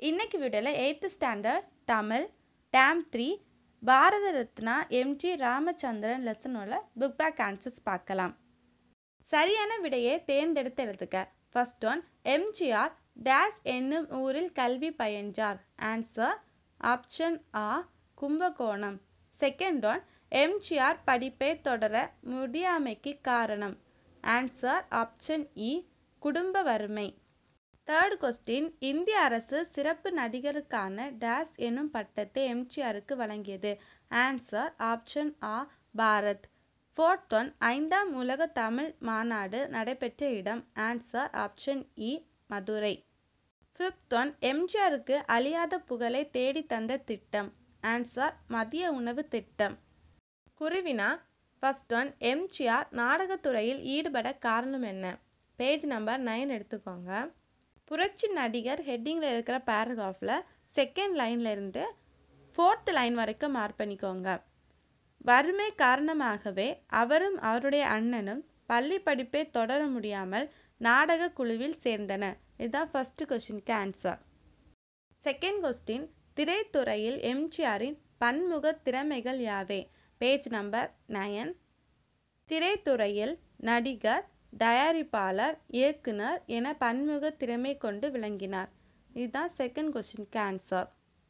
இன்னைக்கு வீடியோவில் eighth standard Tamil term three Bharat Ratna M G Ramachandran லெசனோட புக் பேக் ஆன்சர்ஸ் பார்க்கலாம் சரியான விடையை தேர்ந்தெடுத்து எழுதுக ஃபர்ஸ்ட் ஒன் எம்ஜிஆர் டேஸ் என்னும் ஊரில் கல்வி பயின்றார் ஆன்சர் ஆப்ஷன் ஆ கும்பகோணம் செகண்ட் ஒன் எம்ஜிஆர் படிப்பை தொடர முடியாமைக்கு காரணம் ஆன்சர் ஆப்ஷன் இ குடும்ப வறுமை தேர்ட் கொஸ்டின் இந்திய அரசு சிறப்பு நடிகருக்கான டேஸ் எனும் பட்டத்தை எம்ஜிஆருக்கு வழங்கியது ஆன்சர் ஆப்ஷன் ஆ பாரத் ஃபோர்த் ஒன் ஐந்தாம் உலக தமிழ் மாநாடு நடைபெற்ற இடம் ஆன்சர் ஆப்ஷன் இ மதுரை ஃபிஃப்த் ஒன் எம்ஜிஆருக்கு அழியாத புகழை தேடி தந்த திட்டம் ஆன்சர் மதிய உணவு திட்டம் குருவினா ஃபர்ஸ்ட் ஒன் எம்ஜிஆர் நாடகத்துறையில் ஈடுபட காரணம் என்ன பேஜ் நம்பர் நைன் எடுத்துக்கோங்க புரட்சி நடிகர் ஹெட்டிங்கில் இருக்கிற பேராகிராஃபில் செகண்ட் லைனில் இருந்து ஃபோர்த் லைன் வரைக்கும் மார்க் பண்ணிக்கோங்க வறுமை காரணமாகவே அவரும் அவருடைய அண்ணனும் பள்ளி படிப்பை தொடர முடியாமல் நாடக குழுவில் சேர்ந்தனர் இதுதான் ஃபர்ஸ்ட் கொஸ்டினுக்கு ஆன்சர் செகண்ட் கொஸ்டின் திரைத்துறையில் எம்ஜிஆரின் பன்முக திறமைகள் யாவே பேஜ் நம்பர் நயன் திரைத்துறையில் நடிகர் தயாரிப்பாளர் இயக்குனர் என பன்முக திறமை கொண்டு விளங்கினார் இதுதான் செகண்ட் கொஸ்டினுக்கு ஆன்சர்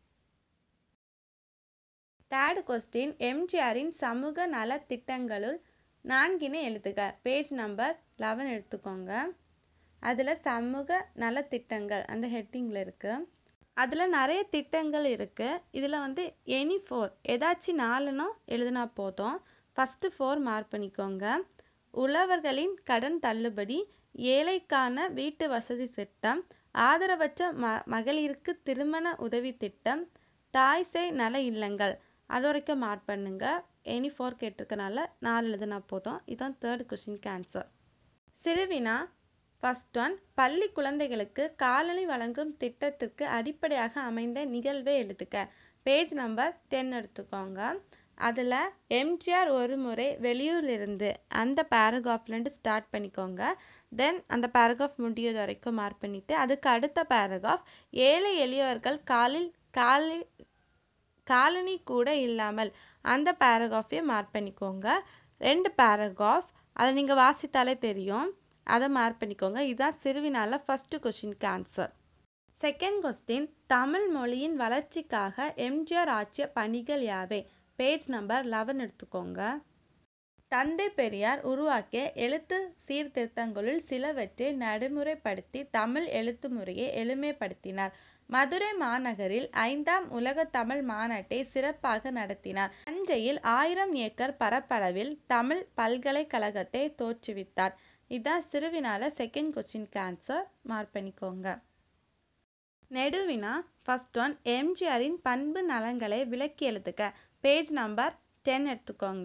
தேர்ட் கொஸ்டின் எம்ஜிஆரின் சமூக நல திட்டங்களுள் நான்கினை எழுதுக பேஜ் நம்பர் லெவன் எடுத்துக்கோங்க அதில் சமூக நலத்திட்டங்கள் அந்த ஹெட்டிங்கில் இருக்குது அதில் நிறைய திட்டங்கள் இருக்குது இதில் வந்து எனி ஃபோர் ஏதாச்சும் நாலுனோ எழுதுனா போதும் ஃபஸ்ட்டு ஃபோர் மார்க் பண்ணிக்கோங்க உழவர்களின் கடன் தள்ளுபடி ஏழைக்கான வீட்டு வசதி திட்டம் ஆதரவற்ற ம மகளிருக்கு திருமண உதவி திட்டம் தாய்சேய் நல இல்லங்கள் அது வரைக்கும் மார்க் பண்ணுங்க எனி ஃபோர் கேட்டிருக்கனால நாலு எழுதுனா போதும் இதுதான் தேர்ட் கொஸ்டினுக்கு ஆன்சர் சிறுவினா ஃபர்ஸ்ட் ஒன் பள்ளி குழந்தைகளுக்கு காலனி வழங்கும் திட்டத்திற்கு அடிப்படையாக அமைந்த நிகழ்வை எழுதுக்க பேஜ் நம்பர் டென் எடுத்துக்கோங்க அதில் எம்ஜிஆர் ஒரு முறை வெளியூரிலிருந்து அந்த பேராகிராஃப்லேருந்து ஸ்டார்ட் பண்ணிக்கோங்க தென் அந்த பேராகிராஃப் முடியது வரைக்கும் மார்க் பண்ணிவிட்டு அதுக்கு அடுத்த பேராகிராஃப் ஏழை எளியவர்கள் காலில் காலி காலனி கூட இல்லாமல் அந்த பேராகிராஃபையும் மார்க் பண்ணிக்கோங்க ரெண்டு பேராகிராஃப் அதை நீங்கள் வாசித்தாலே தெரியும் அதை மார்க் பண்ணிக்கோங்க இதுதான் சிறுவினால ஃபஸ்ட்டு கொஷினுக்கு ஆன்சர் செகண்ட் கொஸ்டின் தமிழ் மொழியின் வளர்ச்சிக்காக எம்ஜிஆர் ஆற்றிய பணிகள் யாவை பேஜ் நம்பர் லெவன் எடுத்துக்கோங்க தந்தை பெரியார் உருவாக்கிய எழுத்து சீர்திருத்தங்களுள் சிலவற்றை நடைமுறைப்படுத்தி தமிழ் எழுத்து முறையை எளிமைப்படுத்தினார் மதுரை மாநகரில் ஐந்தாம் உலக தமிழ் மாநாட்டை சிறப்பாக நடத்தினார் தஞ்சையில் ஆயிரம் ஏக்கர் பரப்பளவில் தமிழ் பல்கலைக்கழகத்தை தோற்றுவித்தார் இதான் சிறுவினால செகண்ட் கொஸ்டினுக்கு ஆன்சர் மார்க் பண்ணிக்கோங்க நெடுவினா ஃபர்ஸ்ட் ஒன் எம்ஜிஆரின் பண்பு நலன்களை விளக்கி எழுதுக பேஜ் நம்பர் டென் எடுத்துக்கோங்க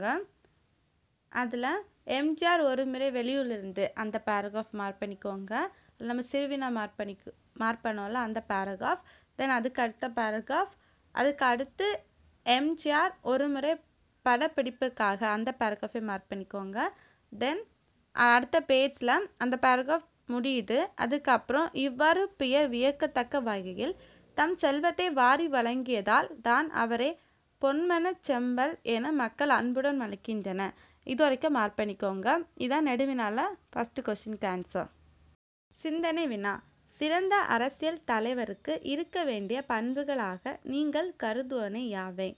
அதில் எம்ஜிஆர் ஒரு முறை வெளியூர்லேருந்து அந்த பேராகிராஃப் மார்க் பண்ணிக்கோங்க நம்ம சிறுவினா மார்க் பண்ணி மார்க் பண்ணோம்ல அந்த பேராகிராஃப் தென் அதுக்கு அடுத்த பேராகிராஃப் அதுக்கு அடுத்து எம்ஜிஆர் ஒரு முறை படப்பிடிப்புக்காக அந்த பேராகிராஃபை மார்க் பண்ணிக்கோங்க தென் அடுத்த பேஜில் அந்த பேராகிராஃப் முடியுது அதுக்கப்புறம் இவ்வாறு பெயர் வியக்கத்தக்க வகையில் தம் செல்வத்தை வாரி வழங்கியதால் தான் அவரை பொன்மன செம்பல் என மக்கள் அன்புடன் அழைக்கின்றன இது வரைக்கும் மார்க் பண்ணிக்கோங்க இதான் நெடுவினால ஃபஸ்ட்டு கொஸ்டினுக்கு ஆன்சர் சிந்தனை வினா சிறந்த அரசியல் தலைவருக்கு இருக்க வேண்டிய பண்புகளாக நீங்கள் கருதுவனை யாவை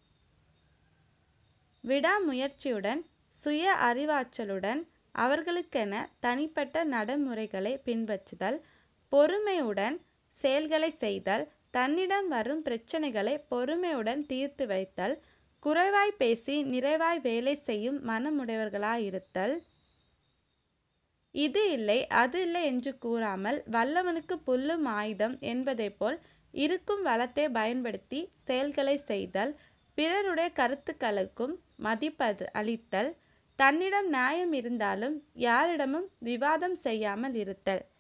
விடாமுயற்சியுடன் சுய அறிவாற்றலுடன் அவர்களுக்கென தனிப்பட்ட நடைமுறைகளை பின்பற்றுதல் பொறுமையுடன் செயல்களை செய்தல் தன்னிடம் வரும் பிரச்சனைகளை பொறுமையுடன் தீர்த்து வைத்தல் குறைவாய் பேசி நிறைவாய் வேலை செய்யும் மனமுடையவர்களாயிருத்தல் இது இல்லை அது இல்லை என்று கூறாமல் வல்லவனுக்கு புல்லும் ஆயுதம் என்பதை போல் இருக்கும் வளத்தை பயன்படுத்தி செயல்களை செய்தல் பிறருடைய கருத்துக்களுக்கும் மதிப்பது அளித்தல் தன்னிடம் நியாயம் இருந்தாலும் யாரிடமும் விவாதம் செய்யாமல் இருத்தல்